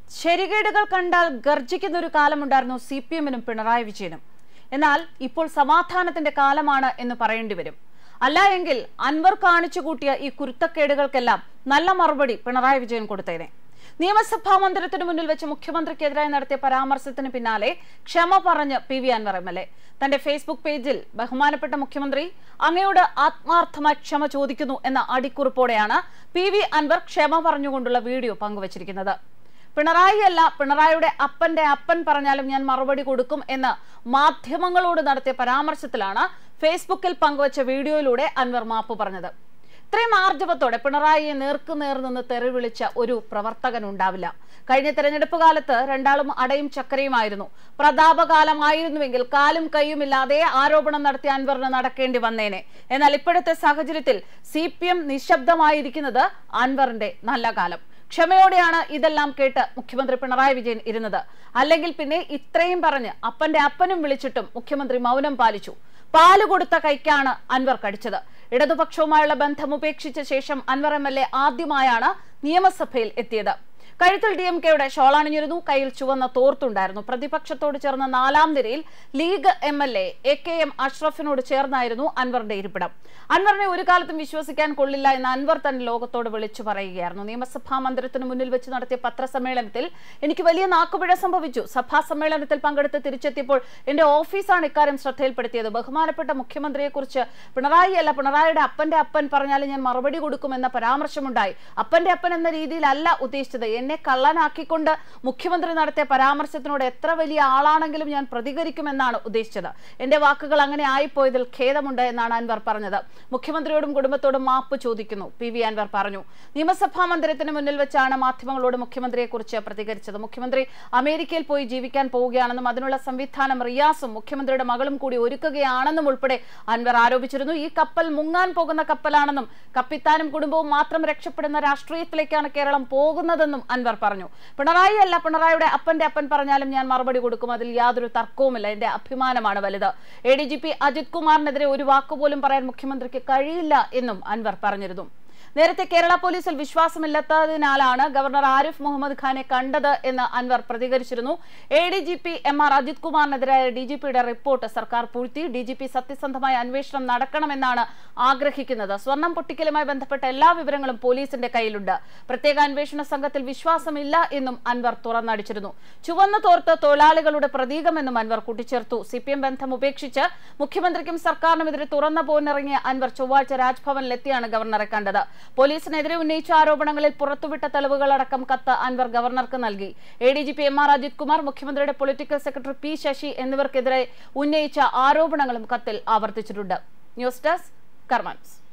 ശരികേടുകൾ കണ്ടാൽ ഗർജിക്കുന്ന ഒരു കാലമുണ്ടായിരുന്നു സി പി എമ്മിനും പിണറായി വിജയനും എന്നാൽ ഇപ്പോൾ സമാധാനത്തിന്റെ കാലമാണ് എന്ന് പറയേണ്ടി വരും അല്ല എങ്കിൽ അൻവർ കാണിച്ചു കൂട്ടിയ ഈ കുരുത്തക്കേടുകൾക്കെല്ലാം നല്ല മറുപടി പിണറായി വിജയൻ കൊടുത്തേനെ നിയമസഭാ മന്ദിരത്തിന് മുന്നിൽ വെച്ച് മുഖ്യമന്ത്രിക്കെതിരായി നടത്തിയ പരാമർശത്തിന് പിന്നാലെ ക്ഷമ പറഞ്ഞ് P V Anvar M L A തന്റെ ഫേസ്ബുക്ക് പേജിൽ ബഹുമാനപ്പെട്ട മുഖ്യമന്ത്രി അങ്ങയോട് ആത്മാർത്ഥമായി ക്ഷമ ചോദിക്കുന്നു എന്ന അടിക്കുറിപ്പോടെയാണ് പി വി അൻവർ ക്ഷമ പറഞ്ഞുകൊണ്ടുള്ള വീഡിയോ പങ്കുവച്ചിരിക്കുന്നത് പിണറായി അല്ല പിണറായിയുടെ അപ്പന്റെ അപ്പൻ പറഞ്ഞാലും ഞാൻ മറുപടി കൊടുക്കും എന്ന് മാധ്യമങ്ങളോട് നടത്തിയ പരാമർശത്തിലാണ് ഫേസ്ബുക്കിൽ പങ്കുവച്ച വീഡിയോയിലൂടെ അൻവർ മാപ്പ് പറഞ്ഞത് ഇത്രയും ആർജവത്തോടെ പിണറായിയെ നേർക്ക് നേർ നിന്ന് തെറി വിളിച്ച ഒരു പ്രവർത്തകൻ ഉണ്ടാവില്ല കഴിഞ്ഞ തെരഞ്ഞെടുപ്പ് കാലത്ത് രണ്ടാളും അടയും ചക്കരയുമായിരുന്നു പ്രതാപകാലമായിരുന്നുവെങ്കിൽ കാലും കൈയുമില്ലാതെ ആരോപണം നടത്തിയ അൻവറിന് നടക്കേണ്ടി വന്നേനെ എന്നാൽ ഇപ്പോഴത്തെ സാഹചര്യത്തിൽ സി പി എം നിശബ്ദമായിരിക്കുന്നത് അൻവറിന്റെ നല്ല കാലം ക്ഷമയോടെയാണ് ഇതെല്ലാം കേട്ട് മുഖ്യമന്ത്രി പിണറായി വിജയൻ ഇരുന്നത് അല്ലെങ്കിൽ പിന്നെ ഇത്രയും പറഞ്ഞ് അപ്പന്റെ അപ്പനും വിളിച്ചിട്ടും മുഖ്യമന്ത്രി മൗനം പാലിച്ചു പാല് കൊടുത്ത കൈക്കാണ് അൻവർ കടിച്ചത് ഇടതുപക്ഷവുമായുള്ള ബന്ധം ഉപേക്ഷിച്ച ശേഷം അൻവർ എം എൽ എ ആദ്യമായാണ് നിയമസഭയിൽ എത്തിയത് കഴുത്തിൽ ഡി എം കെയുടെ ഷോളണിഞ്ഞിരുന്നു കയ്യിൽ ചുവന്ന തോർത്തുണ്ടായിരുന്നു പ്രതിപക്ഷത്തോട് ചേർന്ന നാലാം നിരയിൽ league M L A A K M അഷ്റഫിനോട് ചേർന്നായിരുന്നു അൻവറിന്റെ ഇരിപ്പിടം അൻവറിനെ ഒരു കാലത്തും വിശ്വസിക്കാൻ കൊള്ളില്ല എന്ന് അൻവർ തന്നെ ലോകത്തോട് വിളിച്ചു പറയുകയായിരുന്നു നിയമസഭാ മന്ദിരത്തിന് മുന്നിൽ വെച്ച് നടത്തിയ പത്രസമ്മേളനത്തിൽ എനിക്ക് വലിയ നാക്കുപിഴ സംഭവിച്ചു സഭാ സമ്മേളനത്തിൽ പങ്കെടുത്ത് തിരിച്ചെത്തിയപ്പോൾ എന്റെ ഓഫീസാണ് ഇക്കാര്യം ശ്രദ്ധയിൽപ്പെടുത്തിയത് ബഹുമാനപ്പെട്ട മുഖ്യമന്ത്രിയെക്കുറിച്ച് പിണറായി അല്ല പിണറായിയുടെ അപ്പന്റെ അപ്പൻ പറഞ്ഞാലും ഞാൻ മറുപടി കൊടുക്കുമെന്ന പരാമർശമുണ്ടായി അപ്പന്റെ അപ്പൻ എന്ന രീതിയിലല്ല ഉദ്ദേശിച്ചത് എന്നെ കള്ളനാക്കിക്കൊണ്ട് മുഖ്യമന്ത്രി നടത്തിയ പരാമർശത്തിനോട് എത്ര വലിയ ആളാണെങ്കിലും ഞാൻ പ്രതികരിക്കുമെന്നാണ് ഉദ്ദേശിച്ചത് എന്റെ വാക്കുകൾ അങ്ങനെ ആയിപ്പോയതിൽ ഖേദമുണ്ട് എന്നാണ് അൻവർ പറഞ്ഞത് മുഖ്യമന്ത്രിയോടും കുടുംബത്തോടും മാപ്പ് ചോദിക്കുന്നു പി വി അൻവർ പറഞ്ഞു നിയമസഭാ മന്ദിരത്തിന് മുന്നിൽ വെച്ചാണ് മാധ്യമങ്ങളോട് മുഖ്യമന്ത്രിയെക്കുറിച്ച് പ്രതികരിച്ചത് മുഖ്യമന്ത്രി അമേരിക്കയിൽ പോയി ജീവിക്കാൻ പോവുകയാണെന്നും അതിനുള്ള സംവിധാനം റിയാസും മുഖ്യമന്ത്രിയുടെ മകളും കൂടി ഒരുക്കുകയാണെന്നും ഉൾപ്പെടെ അൻവർ ആരോപിച്ചിരുന്നു ഈ കപ്പൽ മുങ്ങാൻ പോകുന്ന കപ്പലാണെന്നും കപ്പിത്താനും കുടുംബവും മാത്രം രക്ഷപ്പെടുന്ന രാഷ്ട്രീയത്തിലേക്കാണ് കേരളം പോകുന്നതെന്നും അൻവർ പറഞ്ഞു പിണറായി അല്ല പിണറായിയുടെ അപ്പന്റെ അപ്പൻ പറഞ്ഞാലും ഞാൻ മറുപടി കൊടുക്കും അതിൽ യാതൊരു തർക്കവുമില്ല എന്റെ അഭിമാനമാണ് വലുത് A D G P Ajith കുമാറിനെതിരെ ഒരു വാക്കുപോലും പറയാൻ മുഖ്യമന്ത്രിക്ക് കഴിയില്ല എന്നും അൻവർ പറഞ്ഞിരുന്നു നേരത്തെ കേരള പോലീസിൽ വിശ്വാസമില്ലാത്തതിനാലാണ് ഗവർണർ ആരിഫ് മുഹമ്മദ് ഖാനെ കണ്ടത് എന്ന് അൻവർ പ്രതികരിച്ചിരുന്നു A D G P M R Ajith കുമാറിനെതിരായ ഡി ജി പിയുടെ റിപ്പോർട്ട് സർക്കാർ പൂഴ്ത്തി ഡി ജി പി സത്യസന്ധമായ അന്വേഷണം നടക്കണമെന്നാണ് ആഗ്രഹിക്കുന്നത് സ്വർണം പൊട്ടിക്കലുമായി ബന്ധപ്പെട്ട എല്ലാ വിവരങ്ങളും പോലീസിന്റെ കയ്യിലുണ്ട് പ്രത്യേക അന്വേഷണ സംഘത്തിൽ വിശ്വാസമില്ല എന്നും അൻവർ തുറന്നടിച്ചിരുന്നു ചുവന്ന തോർത്ത് തൊഴിലാളികളുടെ പ്രതീകമെന്നും അൻവർ കൂട്ടിച്ചേർത്തു സി പി എം ബന്ധം ഉപേക്ഷിച്ച് മുഖ്യമന്ത്രിക്കും സർക്കാരിനുമെതിരെ തുറന്ന പോരിനിറങ്ങിയ അൻവർ ചൊവ്വാഴ്ച രാജ്ഭവനിലെത്തിയാണ് ഗവർണറെ കണ്ടത് പോലീസിനെതിരെ ഉന്നയിച്ച ആരോപണങ്ങളിൽ പുറത്തുവിട്ട തെളിവുകളടക്കം കത്ത് അൻവർ ഗവർണർക്ക് നൽകി A D G P M R Ajith Kumar മുഖ്യമന്ത്രിയുടെ പൊളിറ്റിക്കൽ സെക്രട്ടറി പി ശശി എന്നിവർക്കെതിരെ ഉന്നയിച്ച ആരോപണങ്ങളും കത്തിൽ ആവർത്തിച്ചിട്ടുണ്ട് ന്യൂസ് ഡെസ്ക് കർമാൻസ്